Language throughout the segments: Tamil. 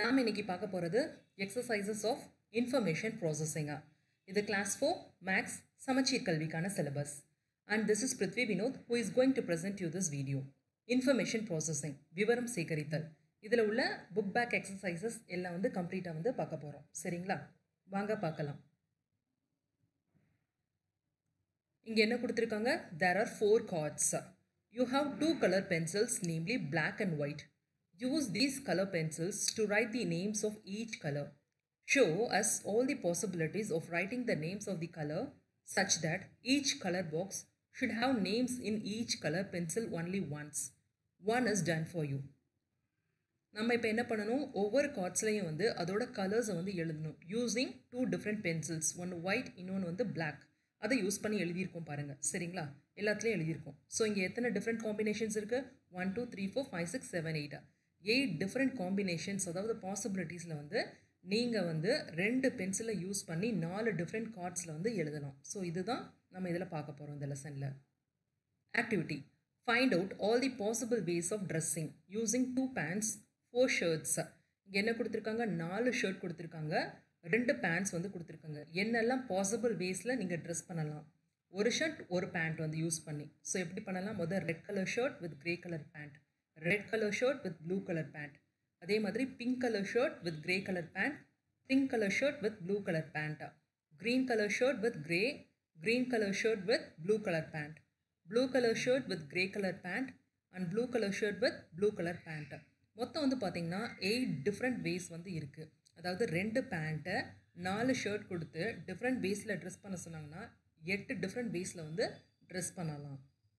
நாம் இன்னைக்கு பார்க்க போகிறது எக்ஸசைசஸ் ஆஃப் இன்ஃபர்மேஷன் ப்ராசஸிங்கா இது கிளாஸ் ஃபோர் மேக்ஸ் சமச்சீர் கல்விக்கான syllabus and this is Prithvi Vinod who is going to present you this video information processing விவரம் சேகரித்தல் இதில் உள்ள புக் பேக் எக்ஸசைசஸ் எல்லாம் வந்து கம்ப்ளீட்டாக வந்து பார்க்க போகிறோம் சரிங்களா வாங்க பார்க்கலாம் இங்கே என்ன கொடுத்துருக்காங்க there are four cards you have two colour pencils namely black and white use these colour pencils to write the names of each colour show us all the possibilities of writing the names of the color such that each color box should have names in each color pencil only once. One is done for you. நம்ம இப்போ என்ன பண்ணணும் ஒவ்வொரு கார்ட்ஸ்லையும் வந்து அதோட கலர்ஸை வந்து எழுதணும் யூஸிங் டூ டிஃப்ரெண்ட் பென்சில்ஸ் ஒன்று ஒயிட் இன்னொன்று வந்து பிளாக் அதை யூஸ் பண்ணி எழுதியிருக்கோம் பாருங்கள் சரிங்களா எல்லாத்துலேயும் எழுதியிருக்கோம் ஸோ இங்கே எத்தனை டிஃப்ரெண்ட் காம்பினேஷன்ஸ் இருக்குது one two three four five six seven எயிட்டா எயிட் டிஃப்ரெண்ட் காம்பினேஷன்ஸ் அதாவது பாசிபிலிட்டிஸில் வந்து நீங்கள் வந்து ரெண்டு பென்சிலை யூஸ் பண்ணி நாலு டிஃப்ரெண்ட் கார்ட்ஸில் வந்து எழுதலாம் ஸோ இதுதான் நம்ம இதில் பார்க்க போகிறோம் இந்த லெசனில் activity find out all the possible ways of dressing using two pants four shirts இங்கே என்ன கொடுத்துருக்காங்க நாலு ஷர்ட் கொடுத்துருக்காங்க ரெண்டு பேண்ட்ஸ் வந்து கொடுத்துருக்காங்க என்னெல்லாம் பாசிபிள் வேஸில் நீங்கள் ட்ரெஸ் பண்ணலாம் ஒரு ஷர்ட் ஒரு பேண்ட் வந்து யூஸ் பண்ணி ஸோ எப்படி பண்ணலாம் முதல் red colour shirt with grey colour pant red colour shirt with blue colour pant அதே மாதிரி pink colour shirt with grey colour pant pink colour shirt with blue colour பேண்ட்டா green colour shirt with grey green colour shirt with blue colour pant blue colour shirt with grey colour pant and blue colour shirt with blue colour pant மொத்தம் வந்து பார்த்திங்கன்னா எயிட் டிஃப்ரெண்ட் வேஸ் வந்து இருக்குது அதாவது ரெண்டு பேண்ட்டை நாலு ஷர்ட் கொடுத்து டிஃப்ரெண்ட் வேஸில் ட்ரெஸ் பண்ண சொன்னாங்கன்னா எட்டு டிஃப்ரெண்ட் வேஸில் வந்து ட்ரெஸ் பண்ணலாம்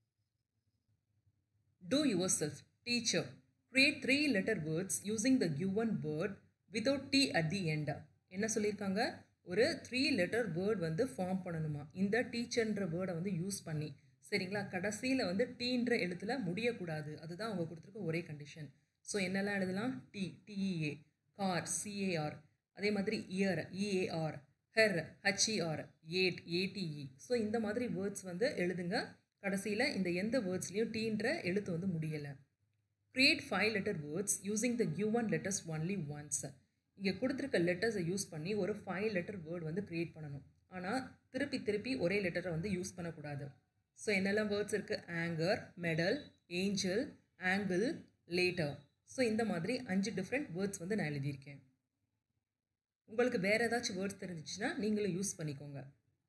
do yourself teacher create three letter words using the given word without T at the end என்ன சொல்லியிருக்காங்க ஒரு த்ரீ லெட்டர் வேர்ட் வந்து ஃபார்ம் பண்ணணுமா இந்த டீச்சர்ன்ற வேர்டை வந்து யூஸ் பண்ணி சரிங்களா கடைசியில் வந்து டீன்ற எழுத்தில் முடியக்கூடாது அதுதான் அவங்க கொடுத்துருக்க ஒரே கண்டிஷன் ஸோ என்னெல்லாம் எழுதலாம் டி டிஇஏ கார் சிஏஆர் அதே மாதிரி ear E A R her H E R ate A T E so இந்த மாதிரி வேர்ட்ஸ் வந்து எழுதுங்க கடைசியில் இந்த எந்த வேர்ட்ஸ்லேயும் டீன்ற எழுத்து வந்து முடியலை create five letter words using the given letters only once இங்கே கொடுத்துருக்க லெட்டர்ஸை யூஸ் பண்ணி ஒரு ஃபைவ் லெட்டர் வேர்ட் வந்து க்ரியேட் பண்ணணும் ஆனால் திருப்பி திருப்பி ஒரே லெட்டரை வந்து யூஸ் பண்ணக்கூடாது ஸோ என்னெல்லாம் வேர்ட்ஸ் இருக்குது anger medal angel angle later so இந்த மாதிரி அஞ்சு டிஃப்ரெண்ட் வேர்ட்ஸ் வந்து நான் எழுதியிருக்கேன் உங்களுக்கு வேறு ஏதாச்சும் வேர்ட்ஸ் தெரிஞ்சிச்சுன்னா நீங்களும் யூஸ் பண்ணிக்கோங்க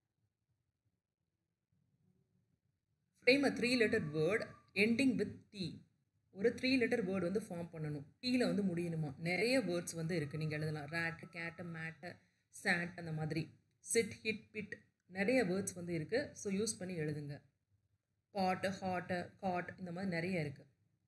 form a three letter word ending with T ஒரு த்ரீ லெட்டர் வேர்டு வந்து ஃபார்ம் பண்ணணும் டீயில் வந்து முடியணுமா நிறைய வேர்ட்ஸ் வந்து இருக்குது நீங்கள் எழுதலாம் ரேட்டு கேட்டு மேட்டு சேட் அந்த மாதிரி சிட் ஹிட் பிட் நிறைய வேர்ட்ஸ் வந்து இருக்குது ஸோ யூஸ் பண்ணி எழுதுங்க பாட்டு ஹாட்டு காட் இந்த மாதிரி நிறைய இருக்குது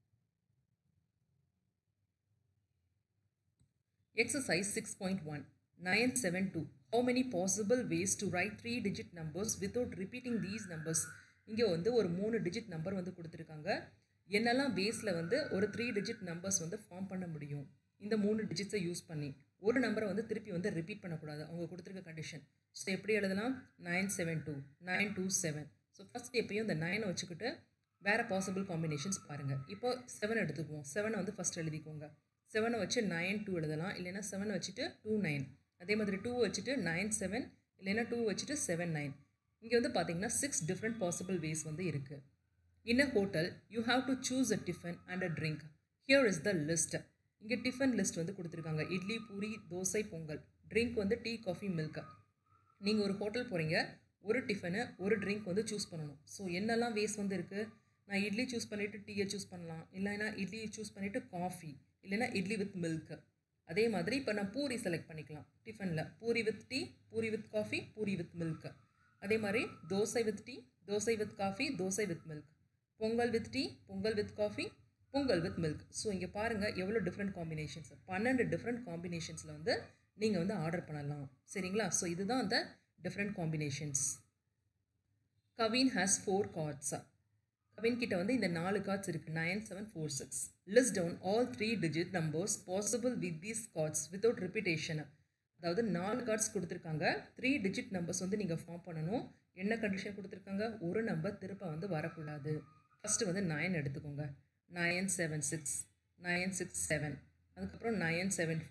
Exercise 6.1 972 How many possible ways to write three digit numbers without repeating these numbers இங்கே வந்து ஒரு மூணு டிஜிட் நம்பர் வந்து கொடுத்துருக்காங்க என்னெல்லாம் வேஸில் வந்து ஒரு த்ரீ டிஜிட் நம்பர்ஸ் வந்து ஃபார்ம் பண்ண முடியும் இந்த மூணு டிஜிட்ஸை யூஸ் பண்ணி ஒரு நம்பரை வந்து திருப்பி வந்து ரிப்பீட் பண்ணக்கூடாது அவங்க கொடுத்துருக்க கண்டிஷன் ஸோ எப்படி எழுதலாம் nine seven two nine two seven so first எப்பயும் இந்த நைனை வச்சுக்கிட்டு வேறு பாசிபிள் காம்பினேஷன்ஸ் பாருங்கள் இப்போ செவன் எடுத்துக்குவோம் செவனை வந்து ஃபஸ்ட் எழுதிக்கோங்க செவனை வச்சு நைன் டூ எழுதலாம் இல்லைன்னா செவனை வச்சுட்டு டூ நைன் அதே மாதிரி டூ வச்சுட்டு நைன் செவன் இல்லைன்னா டூ வச்சுட்டு செவன் நைன் இங்கே வந்து பார்த்தீங்கன்னா சிக்ஸ் டிஃப்ரெண்ட் பாசிபிள் வேஸ் வந்து இருக்குது in a hotel you have to choose a tiffin and a drink here is the list இங்கே டிஃபன் லிஸ்ட் வந்து கொடுத்துருக்காங்க இட்லி பூரி தோசை பொங்கல் ட்ரிங்க் வந்து டீ காஃபி மில்க் நீங்கள் ஒரு ஹோட்டல் போகிறீங்க ஒரு டிஃபனு ஒரு ட்ரிங்க் வந்து சூஸ் பண்ணணும் ஸோ என்னெல்லாம் வேஸ் வந்து இருக்குது நான் இட்லி சூஸ் பண்ணிவிட்டு டீயை சூஸ் பண்ணலாம் இல்லைன்னா இட்லி சூஸ் பண்ணிவிட்டு காஃபி இல்லைன்னா இட்லி வித் மில்க் அதே மாதிரி இப்போ நான் பூரி செலக்ட் பண்ணிக்கலாம் டிஃபனில் puri with tea puri with coffee puri with milk அதே மாதிரி dosa with tea dosa with coffee dosa with milk pongal with tea pongal with coffee pongal with milk so இங்கே பாருங்கள் எவ்வளோ டிஃப்ரெண்ட் காம்பினேஷன்ஸ் பன்னெண்டு டிஃப்ரெண்ட் காம்பினேஷன்ஸில் வந்து நீங்கள் வந்து ஆர்டர் பண்ணலாம் சரிங்களா ஸோ இதுதான் அந்த different combinations Kavin has four cards Kavin கிட்ட வந்து இந்த நாலு கார்ட்ஸ் இருக்குது nine seven four six list down all three digit numbers possible with these cards without repetition அதாவது நாலு கார்ட்ஸ் கொடுத்துருக்காங்க த்ரீ டிஜிட் நம்பர்ஸ் வந்து நீங்கள் ஃபார்ம் பண்ணணும் என்ன கண்டிஷன் கொடுத்துருக்காங்க ஒரு நம்பர் திருப்ப வந்து வரக்கூடாது ஃபஸ்ட்டு வந்து நைன் எடுத்துக்கோங்க nine seven six nine six seven அதுக்கப்புறம் nine seven four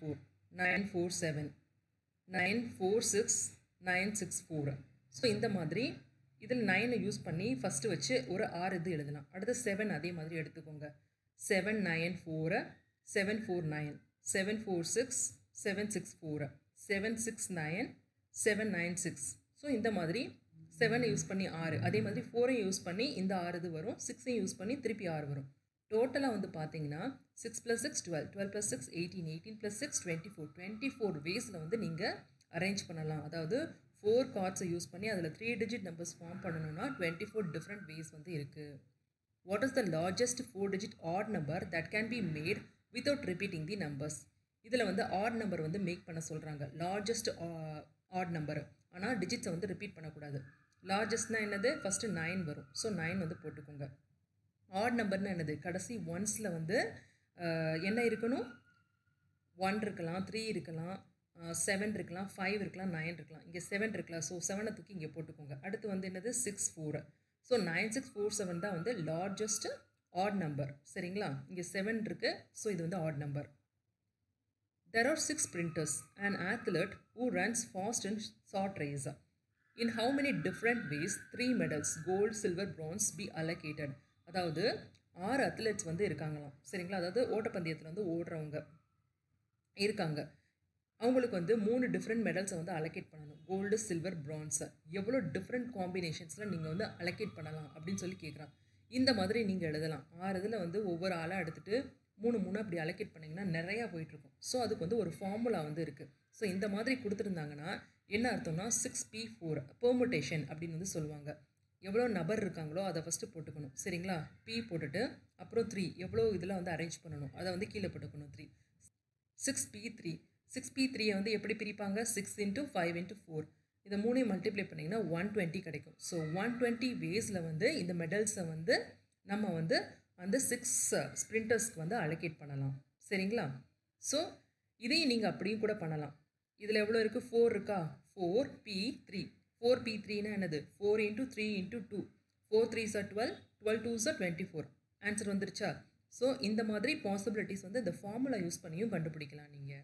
nine four seven nine four six nine six four so இந்த மாதிரி இதில் நைனை யூஸ் பண்ணி ஃபஸ்ட்டு வச்சு ஒரு ஆறு இது எழுதலாம் அடுத்து செவன் அதே மாதிரி எடுத்துக்கோங்க seven nine four seven four nine seven four six seven six four seven six nine seven nine six so இந்த மாதிரி செவனை யூஸ் பண்ணி ஆறு அதே மாதிரி ஃபோரையும் யூஸ் பண்ணி இந்த ஆறு இது வரும் சிக்ஸையும் யூஸ் பண்ணி திருப்பி ஆறு வரும் டோட்டலாக வந்து பார்த்தீங்கன்னா six plus six twelve twelve plus six eighteen eighteen plus six twenty four twenty four வேஸில் வந்து நீங்கள் அரேஞ்ச் பண்ணலாம் அதாவது ஃபோர் கார்ட்ஸை யூஸ் பண்ணி அதில் த்ரீ டிஜிட் நம்பர்ஸ் ஃபார்ம் பண்ணணும்னா டுவெண்ட்டி ஃபோர் டிஃப்ரெண்ட் வேஸ் வந்து இருக்குது what is the largest four digit odd number that can be made without repeating the numbers இதில் வந்து ஆட் நம்பர் வந்து மேக் பண்ண சொல்கிறாங்க லார்ஜஸ்ட் ஆட் நம்பர் ஆனால் டிஜிட்ஸை வந்து ரிப்பீட் பண்ணக்கூடாது லார்ஜஸ்ட்னா என்னது ஃபஸ்ட்டு நைன் வரும் ஸோ நைன் வந்து போட்டுக்கோங்க ஆட் நம்பர்னா என்னது கடைசி ஒன்ஸில் வந்து என்ன இருக்கணும் ஒன் இருக்கலாம் த்ரீ இருக்கலாம் செவன் இருக்கலாம் ஃபைவ் இருக்கலாம் நைன் இருக்கலாம் இங்கே செவன் இருக்கலாம் ஸோ செவனை தூக்கி இங்கே போட்டுக்கோங்க அடுத்து வந்து என்னது six four so nine six four seven தான் வந்து லார்ஜஸ்ட் ஆட் நம்பர் சரிங்களா இங்கே செவன் இருக்குது ஸோ இது வந்து odd number There are six sprinters, an athlete who runs fast in short race. In how many different ways three medals, gold, silver, bronze, be allocated? அதாவது ஆறு அத்லெட்ஸ் வந்து இருக்காங்களாம் சரிங்களா அதாவது ஓட்டப்பந்தயத்தில் வந்து ஓடுறவங்க இருக்காங்க அவங்களுக்கு வந்து மூணு டிஃப்ரெண்ட் மெடல்ஸை வந்து அலோகேட் பண்ணணும் கோல்டு சில்வர் பிரான்ஸை எவ்வளோ டிஃப்ரெண்ட் காம்பினேஷன்ஸில் நீங்கள் வந்து அலோகேட் பண்ணலாம் அப்படின்னு சொல்லி கேட்குறான் இந்த மாதிரி நீங்கள் எழுதலாம் ஆறு இதில் வந்து ஒவ்வொரு ஆளாக எடுத்துகிட்டு மூணு மூணு அப்படி அலோகேட் பண்ணிங்கன்னா நிறையா போயிட்டுருக்கும் ஸோ அதுக்கு வந்து ஒரு ஃபார்முலா வந்து இருக்குது ஸோ இந்த மாதிரி கொடுத்துருந்தாங்கன்னா என்ன அர்த்தம்னா சிக்ஸ் பி ஃபோர் பெர்முட்டேஷன் அப்படின்னு வந்து சொல்லுவாங்க எவ்வளோ நபர் இருக்காங்களோ அதை ஃபஸ்ட்டு போட்டுக்கணும் சரிங்களா பி போட்டுட்டு அப்புறம் த்ரீ எவ்வளோ இதில் வந்து அரேஞ்ச் பண்ணணும் அதை வந்து கீழே போட்டுக்கணும் three six P three six P த்ரீயை வந்து எப்படி பிரிப்பாங்க six into five into four இதை மூணையும் மல்டிப்ளை பண்ணிங்கன்னா ஒன் டுவெண்ட்டி கிடைக்கும் ஸோ ஒன் டுவெண்ட்டி வேஸில் வந்து இந்த மெடல்ஸை வந்து நம்ம வந்து அந்த சிக்ஸ் ஸ்ப்ரிண்டர்ஸ்க்கு வந்து அலோகேட் பண்ணலாம் சரிங்களா ஸோ இதையும் நீங்கள் அப்படியும் கூட பண்ணலாம் இதில் எவ்வளோ இருக்குது ஃபோர் இருக்கா four P three four P த்ரீனா என்னது four into three into two four three are twelve twelve two are twenty four answer வந்துருச்சா ஸோ இந்த மாதிரி பாசிபிலிட்டிஸ் வந்து இந்த ஃபார்முலா யூஸ் பண்ணியும் கண்டுபிடிக்கலாம் நீங்கள்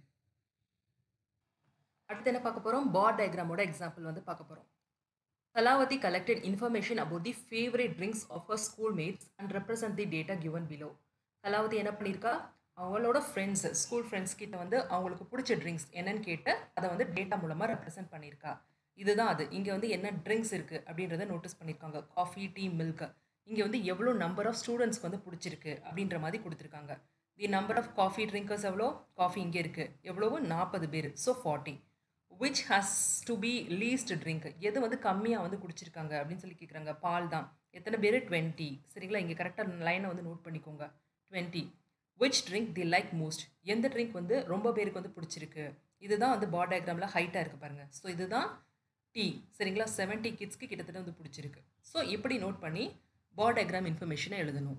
அடுத்து என்ன பார்க்க போகிறோம் பார் டயக்ராமோட எக்ஸாம்பிள் வந்து பார்க்க போகிறோம் Kalavati collected information about the favorite drinks of her schoolmates and represent the data given below. Kalavathi என்ன பண்ணியிருக்கா அவங்களோட ஃப்ரெண்ட்ஸ் ஸ்கூல் ஃப்ரெண்ட்ஸ் கிட்ட வந்து அவங்களுக்கு பிடிச்ச ட்ரிங்க்ஸ் என்னன்னு கேட்டு அதை வந்து டேட்டா மூலமாக ரெப்ரசென்ட் பண்ணியிருக்கா இதுதான் அது இங்கே வந்து என்ன ட்ரிங்க்ஸ் இருக்குது அப்படின்றத நோட்டீஸ் பண்ணியிருக்காங்க காஃபி டீ மில்க் இங்கே வந்து எவ்வளோ நம்பர் ஆஃப் ஸ்டூடெண்ட்ஸ்க்கு வந்து பிடிச்சிருக்கு அப்படின்ற மாதிரி கொடுத்துருக்காங்க the number of coffee drinkers எவ்வளோ காஃபி இங்கே இருக்குது எவ்வளவு நாற்பது பேர் so forty which has to be least drink எது வந்து கம்மியாக வந்து குடிச்சிருக்காங்க அப்படின்னு சொல்லி கேட்குறாங்க பால் தான் எத்தனை பேர் டுவெண்ட்டி சரிங்களா இங்கே கரெக்டாக லைனை வந்து நோட் பண்ணிக்கோங்க twenty which drink the like most எந்த ட்ரிங்க் வந்து ரொம்ப பேருக்கு வந்து பிடிச்சிருக்கு இதுதான் வந்து பார் டயக்ராமில் ஹைட்டாக இருக்குது பாருங்கள் ஸோ இதுதான் டீ சரிங்களா செவன்ட்டி கிட்ஸ்க்கு கிட்டத்தட்ட வந்து பிடிச்சிருக்கு ஸோ இப்படி நோட் பண்ணி பார் டயக்ராம் இன்ஃபர்மேஷனை எழுதணும்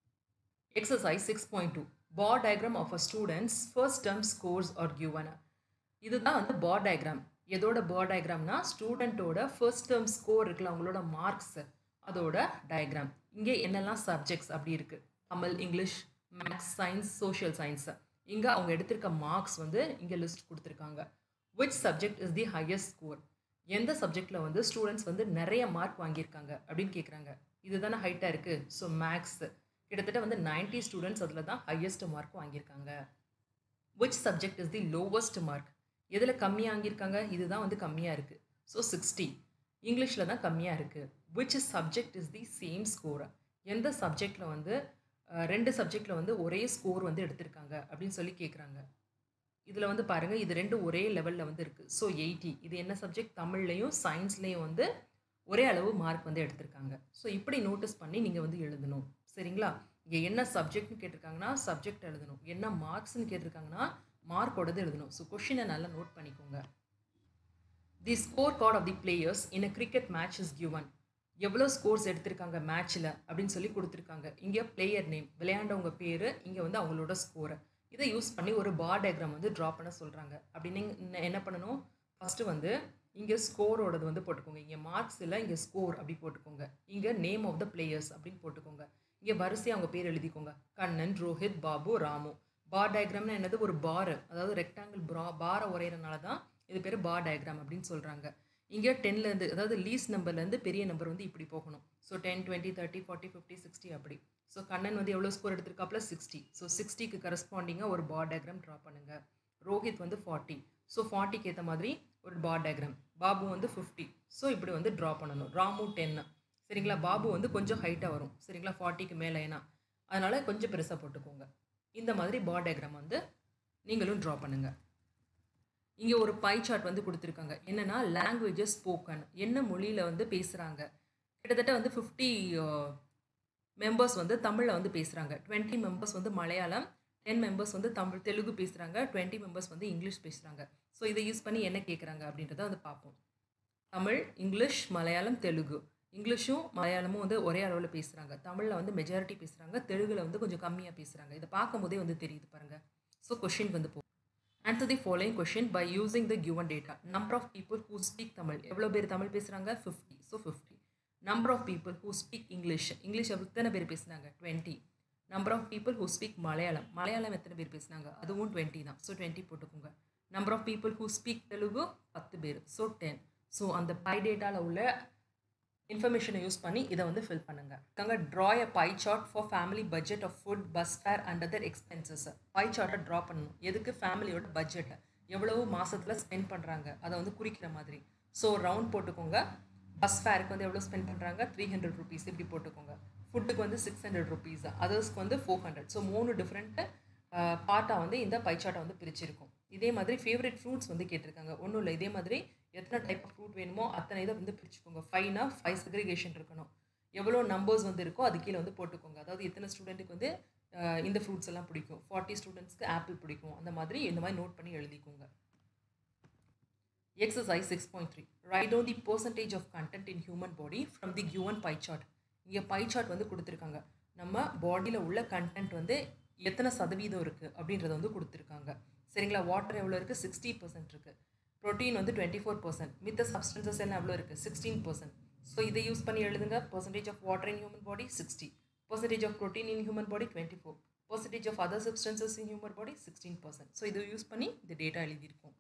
exercise six point two bar diagram of a students first term scores are given இதுதான் வந்து பார் டயக்ராம் எதோட பார் டயக்ராம்னா ஸ்டூடெண்ட்டோட ஃபர்ஸ்ட் டேர்ம் ஸ்கோர் இருக்குல்ல அவங்களோட மார்க்ஸ் அதோட டயக்ராம் இங்கே என்னெல்லாம் சப்ஜெக்ட்ஸ் அப்படி இருக்குது Tamil English maths science social science இங்கே அவங்க எடுத்திருக்க மார்க்ஸ் வந்து இங்கே லிஸ்ட் கொடுத்துருக்காங்க which subject is the highest score எந்த சப்ஜெக்டில் வந்து ஸ்டூடெண்ட்ஸ் வந்து நிறைய மார்க் வாங்கியிருக்காங்க அப்படின்னு கேட்குறாங்க இதுதானே ஹைட்டாக இருக்குது ஸோ மேக்ஸ் கிட்டத்தட்ட வந்து நைன்ட்டி ஸ்டூடெண்ட்ஸ் அதில் தான் ஹையஸ்ட் மார்க் வாங்கியிருக்காங்க which subject is the lowest mark எதில் கம்மியாக வாங்கியிருக்காங்க இதுதான் வந்து கம்மியாக இருக்குது ஸோ சிக்ஸ்டி இங்கிலீஷில் தான் கம்மியாக இருக்குது which subject is the same score எந்த சப்ஜெக்டில் வந்து ரெண்டு சப்ஜெக்டில் வந்து ஒரே ஸ்கோர் வந்து எடுத்திருக்காங்க அப்படின்னு சொல்லி கேட்குறாங்க இதில் வந்து பாருங்கள் இது ரெண்டும் ஒரே லெவலில் வந்து இருக்குது ஸோ எயிட்டி இது என்ன சப்ஜெக்ட் தமிழ்லையும் சயின்ஸ்லேயும் வந்து ஒரே அளவு மார்க் வந்து எடுத்திருக்காங்க ஸோ இப்படி நோட்டீஸ் பண்ணி நீங்கள் வந்து எழுதணும் சரிங்களா இங்கே என்ன சப்ஜெக்ட்னு கேட்டிருக்காங்கன்னா சப்ஜெக்ட் எழுதணும் என்ன மார்க்ஸ்னு கேட்டிருக்காங்கன்னா மார்க்கோடது எழுதணும் ஸோ கொஷினை நல்லா நோட் பண்ணிக்கோங்க the score card of the players in a cricket match is given எவ்வளோ ஸ்கோர்ஸ் எடுத்திருக்காங்க மேட்ச்சில் அப்படின்னு சொல்லி கொடுத்துருக்காங்க இங்கே பிளேயர் நேம் விளையாண்டவங்க பேர் இங்கே வந்து அவங்களோட ஸ்கோரை இதை யூஸ் பண்ணி ஒரு பார் டயக்ராம் வந்து ட்ரா பண்ண சொல்கிறாங்க அப்படின்னு என்ன பண்ணணும் ஃபஸ்ட்டு வந்து இங்கே ஸ்கோரோடது வந்து போட்டுக்கோங்க இங்கே மார்க்ஸ் இல்லை இங்கே ஸ்கோர் அப்படி போட்டுக்கோங்க இங்கே நேம் ஆஃப் த பிளேயர்ஸ் அப்படின்னு போட்டுக்கோங்க இங்கே வரிசையாக அவங்க பேர் எழுதிக்கோங்க கண்ணன் ரோஹித் பாபு ராமு பார் டயக்ராம்னா என்னது ஒரு பார் அதாவது ரெக்டாங்கிள் ப்ரா பாரை உரையிறனால தான் இது பேர் பார் டயக்ராம் அப்படின்னு சொல்கிறாங்க இங்கே டென்லேருந்து அதாவது லீஸ் நம்பர்லேருந்து பெரிய நம்பர் வந்து இப்படி போகணும் so ten twenty thirty forty fifty sixty அப்படி ஸோ கண்ணன் வந்து எவ்வளோ ஸ்கோர் எடுத்திருக்காப்புல சிக்ஸ்டி ஸோ சிக்ஸ்டிக்கு கரஸ்பாண்டிங்காக ஒரு பார் டயக்ராம் ட்ரா பண்ணுங்கள் ரோஹித் வந்து ஃபார்ட்டி ஸோ ஃபார்ட்டிக்கு ஏற்ற மாதிரி ஒரு பார் டயக்ராம் பாபு வந்து ஃபிஃப்டி ஸோ இப்படி வந்து ட்ரா பண்ணணும் ராமு டென்னு சரிங்களா பாபு வந்து கொஞ்சம் ஹைட்டாக வரும் சரிங்களா ஃபார்ட்டிக்கு மேலே ஏன்னா அதனால் கொஞ்சம் பெருசாக போட்டுக்கோங்க இந்த மாதிரி பார் டயக்ராம் வந்து நீங்களும் ட்ரா பண்ணுங்கள் இங்கே ஒரு பை சார்ட் வந்து கொடுத்துருக்காங்க என்னென்னா லாங்குவேஜஸ் ஸ்போக்கன் என்ன மொழியில் வந்து பேசுகிறாங்க கிட்டத்தட்ட வந்து ஃபிஃப்டி மெம்பர்ஸ் வந்து தமிழில் வந்து பேசுகிறாங்க டுவெண்ட்டி மெம்பர்ஸ் வந்து மலையாளம் டென் மெம்பர்ஸ் வந்து தமிழ் தெலுங்கு பேசுகிறாங்க டுவெண்ட்டி மெம்பர்ஸ் வந்து இங்கிலீஷ் பேசுகிறாங்க ஸோ இதை யூஸ் பண்ணி என்ன கேட்குறாங்க அப்படின்றத வந்து பார்ப்போம் தமிழ் இங்கிலீஷ் மலையாளம் தெலுங்கு இங்கிலீஷும் மலையாளமும் வந்து ஒரே அளவில் பேசுகிறாங்க தமிழில் வந்து மெஜாரிட்டி பேசுகிறாங்க தெலுங்கில் வந்து கொஞ்சம் கம்மியாக பேசுகிறாங்க இதை பார்க்கும்போதே வந்து தெரியுது பாருங்கள் ஸோ கொஷின் வந்து போ answer the following question by using the given data number of people who speak Tamil எவ்வளோ பேர் தமிழ் பேசுகிறாங்க fifty so fifty number of people who speak English English எத்தனை பேர் பேசுனாங்க twenty number of people who speak Malayalam Malayalam எத்தனை பேர் பேசுனாங்க அதுவும் டுவெண்ட்டி தான் ஸோ டுவெண்ட்டி போட்டுக்கோங்க number of people who speak Telugu பத்து பேர் ஸோ டென் ஸோ அந்த பை டேட்டாவில் உள்ள இன்ஃபர்மேஷனை யூஸ் பண்ணி இதை வந்து ஃபில் பண்ணுங்கள் அங்கே draw a pie chart for family budget of food bus fare and other expenses pie சார்ட்டை ட்ரா பண்ணணும் எதுக்கு ஃபேமிலியோட பட்ஜெட்டை எவ்வளவு மாதத்தில் ஸ்பெண்ட் பண்ணுறாங்க அதை வந்து குறிக்கிற மாதிரி ஸோ ரவுண்ட் போட்டுக்கோங்க பஸ் ஃபேருக்கு வந்து எவ்வளோ ஸ்பெண்ட் பண்ணுறாங்க த்ரீ ஹண்ட்ரட் ருபீஸ் இப்படி போட்டுக்கோங்க ஃபுட்டுக்கு வந்து சிக்ஸ் ஹண்ட்ரட் ருபீஸ் அதர்ஸ்க்கு வந்து ஃபோர் ஹண்ட்ரட் ஸோ மூணு டிஃப்ரெண்ட்டு பார்ட்டாக வந்து இந்த பை சார்ட்டை வந்து பிரிச்சிருக்கும் இதே மாதிரி ஃபேவரட் ஃப்ரூட்ஸ் வந்து கேட்டிருக்காங்க ஒன்றும் இல்லை இதே மாதிரி எத்தனை டைப் ஆஃப் ஃப்ரூட் வேணுமோ அத்தனை இதை வந்து பிரிச்சுக்கோங்க ஃபைவ்னா ஃபைவ் செக்ரிகேஷன் இருக்கணும் எவ்வளோ நம்பர்ஸ் வந்து இருக்கோ அது கீழே வந்து போட்டுக்கோங்க அதாவது எத்தனை ஸ்டூடெண்ட்டுக்கு வந்து இந்த ஃப்ரூட்ஸ் எல்லாம் பிடிக்கும் ஃபார்ட்டி ஸ்டூடெண்ட்ஸ்க்கு ஆப்பிள் பிடிக்கும் அந்த மாதிரி இந்த மாதிரி நோட் பண்ணி எழுதிக்கோங்க exercise six point three right down the percentage of content in human body from the given pie chart இங்கே பை சார்ட் வந்து கொடுத்துருக்காங்க நம்ம பாடியில் உள்ள கண்டென்ட் வந்து எத்தனை சதவீதம் இருக்குது அப்படின்றத வந்து கொடுத்துருக்காங்க சரிங்களா வாட்டர் எவ்வளோ இருக்குது சிக்ஸ்டி பர்சன்ட் இருக்குது ப்ரோட்டீன் வந்து டுவெண்ட்டி ஃபோர் பர்சன்ட் மித்த சப்ஸ்டன்சஸ் எல்லாம் எவ்வளோ இருக்குது சிக்ஸ்டீன் பர்சன்ட் ஸோ இதை யூஸ் பண்ணி எழுதுங்க percentage of water in human body sixty percentage of protein in human body twenty four percentage of other substances in human body sixteen percent so இதை யூஸ் பண்ணி இந்த டேட்டா எழுதியிருக்கோம்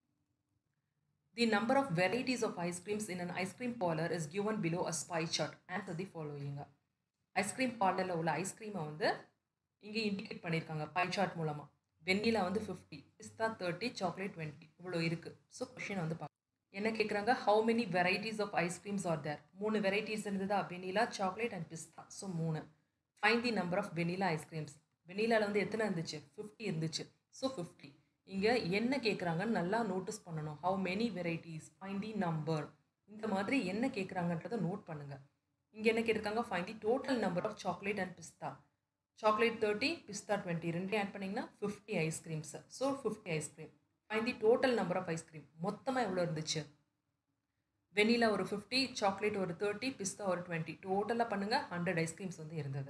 the number of varieties of ice creams in an ice cream parlour is given below a spy chart answer the following ice cream பார்லரில் உள்ள ஐஸ்கிரீமை வந்து இங்கே இண்டிகேட் பண்ணியிருக்காங்க பை சார்ட் மூலமாக வெண்ணிலா வந்து fifty pista thirty chocolate twenty இவ்வளோ இருக்குது ஸோ கொஷின் வந்து பார்க்க என்ன கேட்குறாங்க how many varieties of ice creams are there மூணு வெரைட்டிஸ் இருந்ததா vanilla chocolate and pista so மூணு fine the number of vanilla ice creams வெனிலாவில் வந்து எத்தனை இருந்துச்சு ஃபிஃப்டி இருந்துச்சு ஸோ ஃபிஃப்டி இங்கே என்ன கேட்குறாங்கன்னு நல்லா நோட்டீஸ் பண்ணணும் how many varieties fine the number இந்த மாதிரி என்ன கேட்குறாங்கன்றதை நோட் பண்ணுங்கள் இங்கே என்ன கேட்டிருக்காங்க fine the total number of chocolate and pista chocolate thirty pista twenty ரெண்டையும் ஆட் பண்ணிங்கன்னா fifty ice creams so fifty ice cream fine the total number of ice cream மொத்தமாக எவ்வளோ இருந்துச்சு வெனிலா ஒரு ஃபிஃப்டி சாக்லேட் ஒரு தேர்ட்டி பிஸ்தா ஒரு டுவெண்ட்டி டோட்டலாக பண்ணுங்கள் ஹண்ட்ரட் ஐஸ்கிரீம்ஸ் வந்து இருந்தது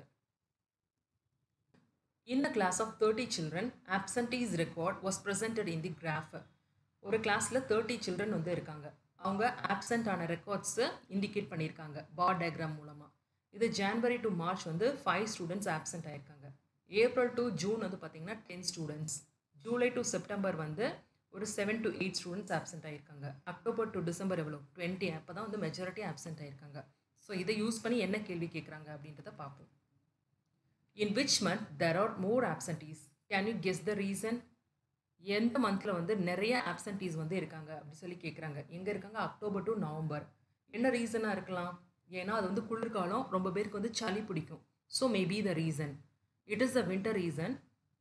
in a class of thirty children absentees record was presented in the graph ஒரு கிளாஸில் தேர்ட்டி சில்ட்ரன் வந்து இருக்காங்க அவங்க ஆப்சண்ட் ஆன ரெக்கார்ட்ஸை இண்டிகேட் பண்ணியிருக்காங்க பார் டயக்ராம் மூலமாக இது ஜான்வரி டு மார்ச் வந்து ஃபைவ் ஸ்டூடெண்ட்ஸ் ஆப்சண்ட் ஆயிருக்காங்க ஏப்ரல் டு ஜூன் வந்து பார்த்திங்கன்னா ten students July to September வந்து ஒரு seven to eight students absent ஆயிருக்காங்க அக்டோபர் டு டிசம்பர் எவ்வளோ டுவெண்ட்டி அப்போ தான் வந்து மெஜாரிட்டி ஆப்சென்ட் ஆயிருக்காங்க ஸோ இதை யூஸ் பண்ணி என்ன கேள்வி கேட்குறாங்க அப்படின்றத பார்ப்போம் in which month there are more absentees can you guess the reason எந்த மந்தில் வந்து நிறைய ஆப்சன்டீஸ் வந்து இருக்காங்க அப்படி சொல்லி கேட்குறாங்க எங்கே இருக்காங்க அக்டோபர் டு நவம்பர் என்ன ரீசனாக இருக்கலாம் ஏன்னா அது வந்து குளிர்காலம் ரொம்ப பேருக்கு வந்து சளி பிடிக்கும் so maybe the reason it is the winter reason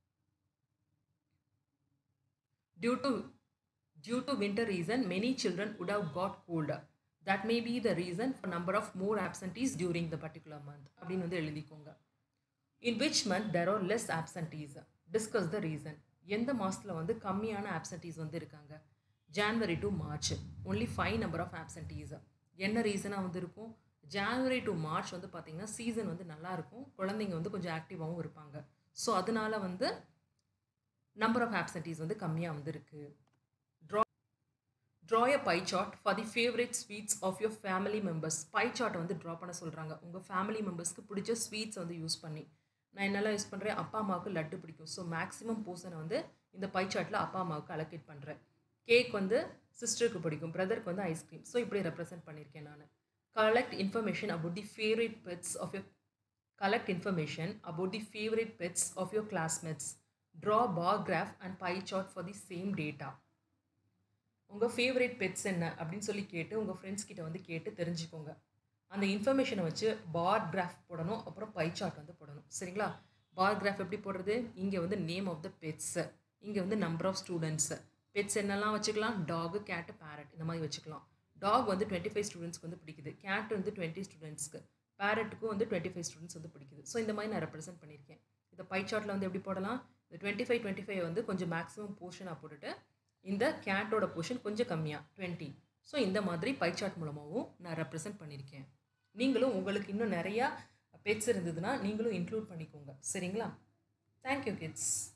due to due to winter reason many children would have got cold that may be the reason for number of more absentees during the particular month அப்படின்னு வந்து எழுதிக்கோங்க in which month there are less absentees discuss the reason எந்த மாதத்தில் வந்து கம்மியான absentees வந்து இருக்காங்க January to March only five number of absentees என்ன ரீசனாக வந்து இருக்கும் ஜான்வரி டு மார்ச் வந்து பார்த்திங்கன்னா சீசன் வந்து நல்லாயிருக்கும் குழந்தைங்க வந்து கொஞ்சம் ஆக்டிவாகவும் இருப்பாங்க ஸோ அதனால வந்து நம்பர் ஆஃப் ஆப்சன்டீஸ் வந்து கம்மியாக வந்துருக்கு draw draw a pie chart for the favourite sweets of your family members pie சார்ட்டை வந்து ட்ரா பண்ண சொல்கிறாங்க உங்கள் ஃபேமிலி மெம்பர்ஸ்க்கு பிடிச்ச ஸ்வீட்ஸ் வந்து யூஸ் பண்ணி நான் என்னெல்லாம் யூஸ் பண்ணுறேன் அப்பா அம்மாவுக்கு லட்டு பிடிக்கும் ஸோ மேக்ஸிமம் போர்ஷனை வந்து இந்த பை சார்ட்டில் அப்பா அம்மாவுக்கு அலோகேட் பண்ணுறேன் கேக் வந்து சிஸ்டருக்கு பிடிக்கும் பிரதருக்கு வந்து ஐஸ்கிரீம் ஸோ இப்படி ரெப்ரசென்ட் பண்ணியிருக்கேன் நான் collect information about the favourite pets of your collect information about the favourite pets of your classmates draw bar graph and pie chart for the same data உங்கள் ஃபேவரட் பெட்ஸ் என்ன அப்படின்னு சொல்லி கேட்டு உங்கள் ஃப்ரெண்ட்ஸ் கிட்ட வந்து கேட்டு தெரிஞ்சுக்கோங்க அந்த இன்ஃபர்மேஷனை வச்சு பார் கிராஃப் போடணும் அப்புறம் பை சார்ட் வந்து போடணும் சரிங்களா பார் கிராஃப் எப்படி போடுறது இங்கே வந்து நேம் ஆஃப் த பெட்ஸு இங்கே வந்து நம்பர் ஆஃப் ஸ்டூடெண்ட்ஸு பெட்ஸ் என்னெல்லாம் வச்சுக்கலாம் டாகு கேட்டு பேரட் இந்த மாதிரி வச்சுக்கலாம் டாக் வந்து டுவெண்ட்டி ஃபைவ் ஸ்டூடெண்ட்ஸ்க்கு வந்து பிடிக்குது கேட் வந்து டுவெண்ட்டி ஸ்டூடெண்ட்ஸ்க்கு பேரட்டுக்கும் வந்து டுவெண்ட்டி ஃபைவ் ஸ்டூடெண்ட்ஸ் வந்து பிடிக்குது ஸோ இந்த மாதிரி நான் ரெப்ரசென்ட் பண்ணியிருக்கேன் இந்த பை சார்ட்டில் வந்து எப்படி போடலாம் இந்த டுவெண்ட்டி ஃபைவ் டுவெண்ட்டி ஃபைவ் வந்து கொஞ்சம் மேக்ஸிமம் போர்ஷனாக போட்டுட்டு இந்த கேட்டோட போர்ஷன் கொஞ்சம் கம்மியாக டுவெண்ட்டி ஸோ இந்த மாதிரி பை சார்ட் மூலமாகவும் நான் ரெப்ரசென்ட் பண்ணியிருக்கேன் நீங்களும் உங்களுக்கு இன்னும் நிறையா பெட்ஸ் இருந்ததுன்னா நீங்களும் இன்க்ளூட் பண்ணிக்கோங்க சரிங்களா தேங்க்யூ கிட்ஸ்